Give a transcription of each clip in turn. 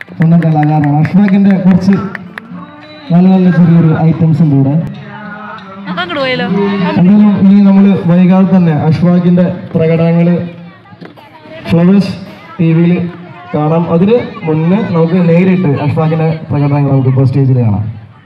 സ്വന്തം കലാകാരനാണ് അഷ്ഫാഖിന്റെ കുറച്ച് നല്ല നല്ല ചെറിയൊരു ഐറ്റംസ് ഉണ്ട് ഇവിടെ അങ്ങോട്ട് പോയല്ലോ എന്തായാലും ഇനി നമ്മൾ വൈകാതെ തന്നെ അഷ്ഫാഖിന്റെ പ്രകടനങ്ങൾ ഫ്ലവേഴ്സ് ടി വിയിൽ കാണാം അതിന് മുന്നേ നമുക്ക് നേരിട്ട് അഷ്ഫാഖിന്റെ പ്രകടനങ്ങൾ നമുക്ക് ഇപ്പോൾ സ്റ്റേജിൽ കാണാം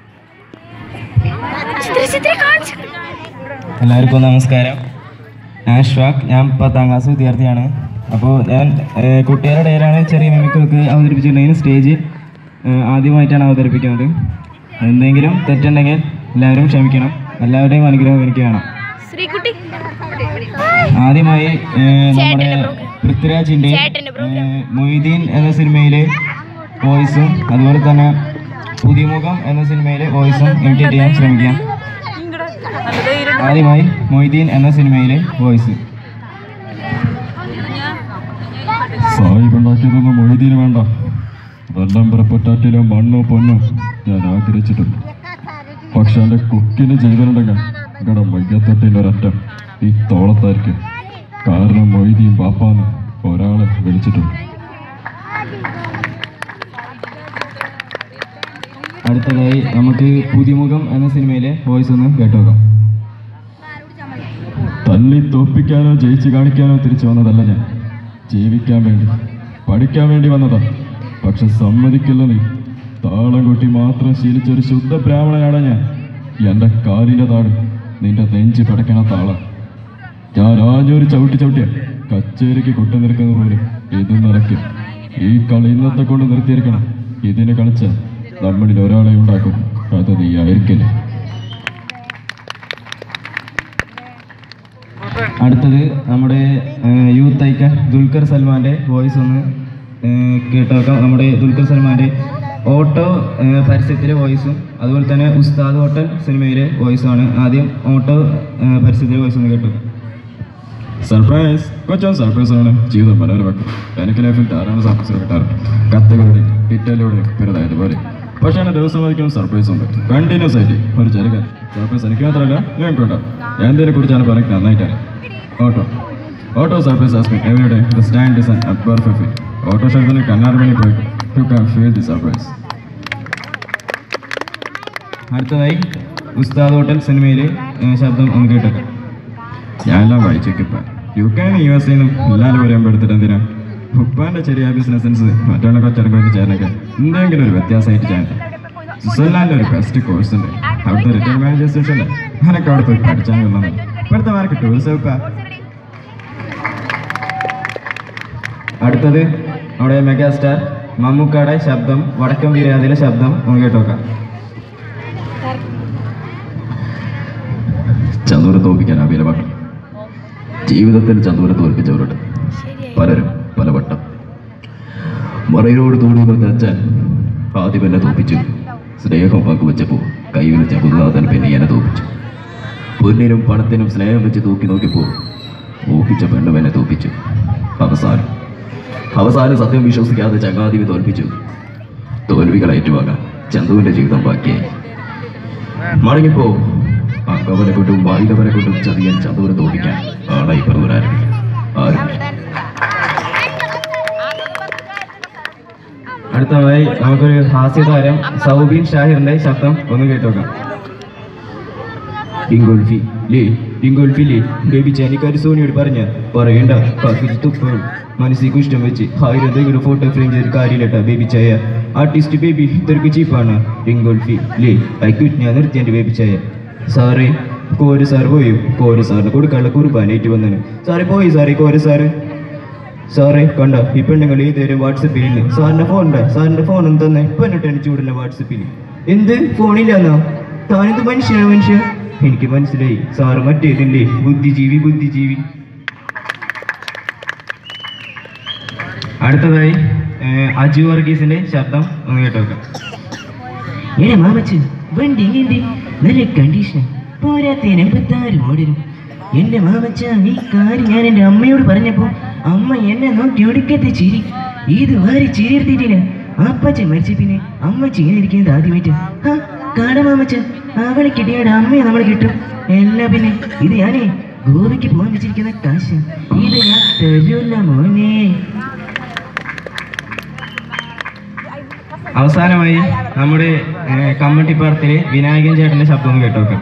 എല്ലാവർക്കും നമസ്കാരം ഞാൻ അഷ്വാഖ് ഞാൻ പത്താം ക്ലാസ് വിദ്യാർത്ഥിയാണ് അപ്പോൾ ഞാൻ ഏഹ്, കുട്ടികളുടെ ഇടയിലാണ് ചെറിയ മിമിക്കൊക്കെ അവതരിപ്പിച്ചിട്ടുണ്ടെങ്കിൽ സ്റ്റേജിൽ ഏഹ്, ആദ്യമായിട്ടാണ് അവതരിപ്പിക്കുന്നത് എന്തെങ്കിലും തെറ്റുണ്ടെങ്കിൽ എല്ലാവരും ക്ഷമിക്കണം എല്ലാവരുടെയും അനുഗ്രഹം എനിക്ക് വേണം ശ്രീകുട്ടി ആദ്യമായി ഏഹ്, നമ്മുടെ പൃഥ്വിരാജിൻ്റെ ഏഹ്, മൊയ്തീൻ എന്ന സിനിമയിലെ വോയിസും അതുപോലെ തന്നെ പുതിയമുഖം എന്ന സിനിമയിലെ വോയിസും ഇമിറ്റേറ്റ് ചെയ്യാൻ ശ്രമിക്കാം ആദ്യമായി മൊയ്തീൻ എന്ന സിനിമയിലെ വോയിസ് സാഹിബ് ഉണ്ടാക്കിയതൊന്നും മൊയ്തീന് വേണ്ട വെള്ളം പുറപ്പെട്ടാറ്റിലും മണ്ണോ പൊന്നോ ഞാൻ ആഗ്രഹിച്ചിട്ടുണ്ട് പക്ഷെ എൻ്റെ കുക്കിന് ചെയ്തിട്ടുണ്ടെങ്കിൽ ഇവിടെ മയ്യത്തൊട്ടിൻ്റെ ഒരറ്റം ഈ തോളത്തായിരിക്കും കാരണം മൊയ്തീൻ പാപ്പാന്ന് ഒരാളെ വിളിച്ചിട്ടുണ്ട് അടുത്തതായി നമുക്ക് പുതിയമുഖം എന്ന സിനിമയിലെ വോയിസ് ഒന്ന് കേട്ടുനോക്കാം തല്ലി തോപ്പിക്കാനോ ജയിച്ച് കാണിക്കാനോ തിരിച്ചു വന്നതല്ല ഞാൻ ജീവിക്കാൻ വേണ്ടി പഠിക്കാൻ വേണ്ടി വന്നതാ പക്ഷെ സമ്മതിക്കില്ല നീ താളം കൊട്ടി മാത്രം ശീലിച്ച ഒരു ശുദ്ധ ബ്രാഹ്മണനാണ് ഞാൻ എൻ്റെ കാലിൻ്റെ താട് നിന്റെ നെഞ്ച് പടക്കണ താളം ഞാൻ ആഞ്ഞൊരു ചവിട്ടി ചവിട്ടിയ കച്ചേരിക്ക് കൊട്ടു നിൽക്കുന്ന പോലെ ഇത് നിലയ്ക്കും ഈ കളി ഇന്നത്തെ കൊണ്ട് നിർത്തിയിരിക്കണം ഇതിന് കളിച്ച നമ്മളിൽ ഒരാളെ ഉണ്ടാക്കും അത് നീ ആയിരിക്കില്ല അടുത്തത് നമ്മുടെ ഏഹ്, യൂത്ത് ഐക്കൺ ദുൽഖർ സൽമാൻ്റെ വോയിസ് ഒന്ന് ഏഹ്, കേട്ടുനോക്കാം നമ്മുടെ ദുൽഖർ സൽമാൻ്റെ ഓട്ടോ ഏഹ്, പരസ്യത്തിലെ വോയിസും അതുപോലെ തന്നെ ഉസ്താദ് ഹോട്ടൽ സിനിമയിലെ വോയിസുമാണ് ആദ്യം ഓട്ടോ ഏഹ്, പരസ്യത്തിലെ വോയിസ് ഒന്ന് കേട്ടു സർപ്രൈസ് കൊച്ചാൻ സർപ്രൈസ് ആണ് ജീവിതം മനോരമാക്കും എനിക്ക് ലൈഫിൽ ധാരാളം സർപ്രൈസ് കിട്ടാറുണ്ട് കത്തുകളിലൂടെ ടിറ്റലിലൂടെ പിറതായത് പോലെ പക്ഷേ എൻ്റെ ദിവസം വഹിക്കും സർപ്രൈസ് ഉണ്ട് കണ്ടിന്യൂസ് ആയിട്ട് ഒരു ചെറുക്കൻ സർപ്രൈസ് എനിക്ക് മാത്രമല്ല നിങ്ങൾക്കുണ്ട് എന്തിനെ കുറിച്ചാണ് പറയുന്നത് നന്നായിട്ടാണ് ഓട്ടോ ഓട്ടോ സർപ്രൈസ് ആസ്മി everyday the stand is an perfect auto ഷെൽഫിന് കണ്ണാർമണി പോയിട്ട് you can feel the surprise അടുത്തതായി ഉസ്താദ് ഹോട്ടൽ സിനിമയിലെ ഏഹ്, ശബ്ദം ഒന്ന് കേട്ടേക്കാം ഞാനെല്ലാം വായിച്ചേക്കിപ്പ യു കെന്ന് യു എസ് നിന്നും എല്ലാവരും വരെ എടുത്തിട്ട് എന്തിനാ ഉപ്പാൻ്റെ ചെറിയ ബിസിനസ് സെൻസ് മറ്റുള്ള കൊച്ചടക്കമായിട്ട് ചേർന്നൊക്കെ എന്തെങ്കിലും ഒരു വ്യത്യാസമായിട്ട് ചെയ്യാൻ സ്വിറ്റ്സർലാൻഡിൽ ഒരു ബെസ്റ്റ് കോഴ്സ് ഉണ്ട് അവിടുത്തെ റിട്ടേൺ മാനേജേഴ്സ് സെക്ഷനിൽ ഞാനൊക്കെ അവിടെ പോയി പഠിച്ചാൽ കൊള്ളുന്നത് ഇപ്പോഴത്തെ മാർക്ക് ടൂറിസം ഇപ്പം അടുത്തത് നമ്മുടെ മെഗാസ്റ്റാർ മമ്മൂക്കയുടെ ശബ്ദം വടക്കം വീരാതിലെ ശബ്ദം ഒന്ന് കേട്ടോക്കാം ചന്ദ്ര തോൽപ്പിക്കാൻ അഭിലവട്ടം ജീവിതത്തിൽ ചന്ദ്ര തോൽപ്പിച്ചവരുണ്ട് പലരും പലവട്ടം മറയിലോട് തോടുകൾ അച്ഛൻ ആദ്യം എന്നെ തോൽപ്പിച്ചു സ്നേഹം പങ്കുവച്ചപ്പോൾ കൈവിളിച്ച ഗുരുനാഥൻ പിന്നെ എന്നെ തോൽപ്പിച്ചു പൊന്നിനും പണത്തിനും സ്നേഹം വെച്ച് തൂക്കി നോക്കിയപ്പോൾ ഊഹിച്ച പെണ്ണും എന്നെ തോൽപ്പിച്ചു അവസാനം അവസാനം സത്യം വിശ്വസിക്കാതെ ചങ്ങാതിവി തോൽപ്പിച്ചു തോൽവികൾ ഏറ്റുവാങ്ങാൻ ചന്തുവിൻ്റെ ജീവിതം ബാക്കിയായി മടങ്ങിപ്പോ അങ്കവനെ കൊണ്ടും വായുധവനെ കൊണ്ടും ചതിയൻ ചന്തുവിനെ തോൽപ്പിക്കാൻ ആളായി പറഞ്ഞവരാരും ആരും അടുത്തതായി നമുക്കൊരു ഹാസ്യതാരം സൗബീൻ ഷാഹിറിന്റെ ശബ്ദം ഒന്ന് കേട്ടോക്കാം ഡിങ്കോൾഫി ലേ ഡിങ്കോൾഫി ലേ ബേബി ചാനിക്കാരി സോണിയോട് പറഞ്ഞ പറയണ്ട കാക്കിച്ച് തുപ്പും മനസ്സിൽ ഇഷ്ടം വെച്ച് ആയിരം എന്തെങ്കിലും ഫോട്ടോ ഫ്രെയിം ചെയ്ത് കാര്യമില്ലട്ട ബേബി ചായ ആർട്ടിസ്റ്റ് ബേബി ഇത്രക്ക് ചീപ്പാണ് ഡിങ്കോൾഫി ലേ ഐ ക്വിറ്റ് ഞാൻ നിർത്തി എൻ്റെ ബേബി ചായ സാറേ കോര് സാർ പോയി കോര് സാറിന് കൊടുക്കാനുള്ള കുർബാനേറ്റ് വന്നാണ് സാറേ പോയി സാറേ കോര് സാറ് സാറേ കണ്ട ഈ പെണ്ണുങ്ങൾ ഈ തരും വാട്സപ്പിൽ ഇല്ല സാറിന്റെ ഫോൺ ഉണ്ടോ സാറിന്റെ ഫോൺ ഒന്ന് തന്നെ ഇപ്പൊ എന്നിട്ട് എനിക്ക് ചൂടില്ല വാട്സപ്പിൽ എന്ത് ഫോണില്ലെന്നോ താനെന്ത് മനുഷ്യനാണ് മനുഷ്യ എനിക്ക് മനസ്സിലായി സാറ് മറ്റേതില്ലേ ബുദ്ധിജീവി ബുദ്ധിജീവി അടുത്തതായി ഏഹ്, അജു വർഗീസിന്റെ ശബ്ദം ഒന്ന് കേട്ടോക്കാം എന്നെ മാമച്ച് വണ്ടി ഇങ്ങനെ നല്ല കണ്ടീഷൻ പോരാത്തേന് എൺപത്താറ് മോഡലും എന്റെ മാമച്ച ഈ കാര്യം ഞാൻ എന്റെ അമ്മയോട് പറഞ്ഞപ്പോ അമ്മ എന്നെ നോക്കി ഒടുക്കത്തെ ചിരി ഇത് വേറെ ചിരി എടുത്തിട്ടില്ല അപ്പച്ചൻ മരിച്ച പിന്നെ അമ്മച്ചി ഇങ്ങനെ ഇരിക്കുന്നത് ആദ്യമായിട്ട് ആ കാട മാമച്ച അവളെ കിട്ടിയുടെ അമ്മയെ നമ്മൾ കിട്ടും എല്ലാ പിന്നെ ഇത് ഞാനേ ഗോവയ്ക്ക് പോകാൻ വെച്ചിരിക്കുന്ന കാശ് ഇത് ഞാൻ തരൂല്ല മോനെ അവസാനമായി നമ്മുടെ ഏഹ്, കമ്മിറ്റി പാർട്ടിയിൽ വിനായകൻ ചേട്ടന്റെ ശബ്ദം ഒന്ന് കേട്ടോക്കെ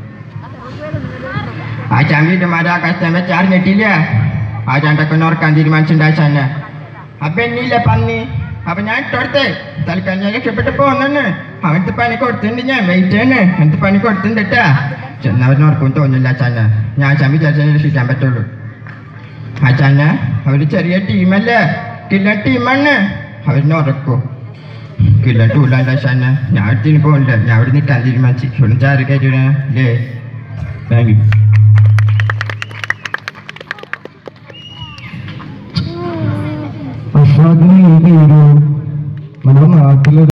ആ ചാമ്പിന്റെ മാരാ കസ്റ്റമർ ചാർജ് ഞെട്ടില്ല ആ ചാണ്ടൊക്കെ ഓർക്കാൻ തീരുമാനിച്ചിട്ടുണ്ടാച്ചാണ് അപ്പൊ എന്നില്ല പന്നി അപ്പൊ ഞാൻ ഇട്ടോടത്തെ തൽക്കാലം ഞാൻ രക്ഷപ്പെട്ട് പോകുന്നു അവനത്തെ പണി കൊടുത്തിട്ടുണ്ട് ഞാൻ വെയിറ്റ് ആണ് എനിക്ക് പണി കൊടുത്തിട്ടുണ്ട് കേട്ടാ ചെന്നവരിനോർക്കും തോന്നില്ല അച്ഛന് ഞാൻ ചാൻ വിചാരിച്ചാൽ രക്ഷിക്കാൻ പറ്റുള്ളൂ അച്ഛന് അവര് ചെറിയ ടീമല്ലേ കില്ല ടീമാണ് അവരിനെ ഉറക്കും കില്ല ടൂലാണ്ട് അച്ഛന് ഞാൻ അടുത്തിന് പോകില്ല ഞാൻ അവിടെ നിൽക്കാൻ തീരുമാനിച്ചു ഇവിടെ ചാറ് കയറ്റണേ അല്ലേ താങ്ക് യു അഷ്വാഖിനെ ഈ ഒരു നമ്മുടെ നാട്ടിലെ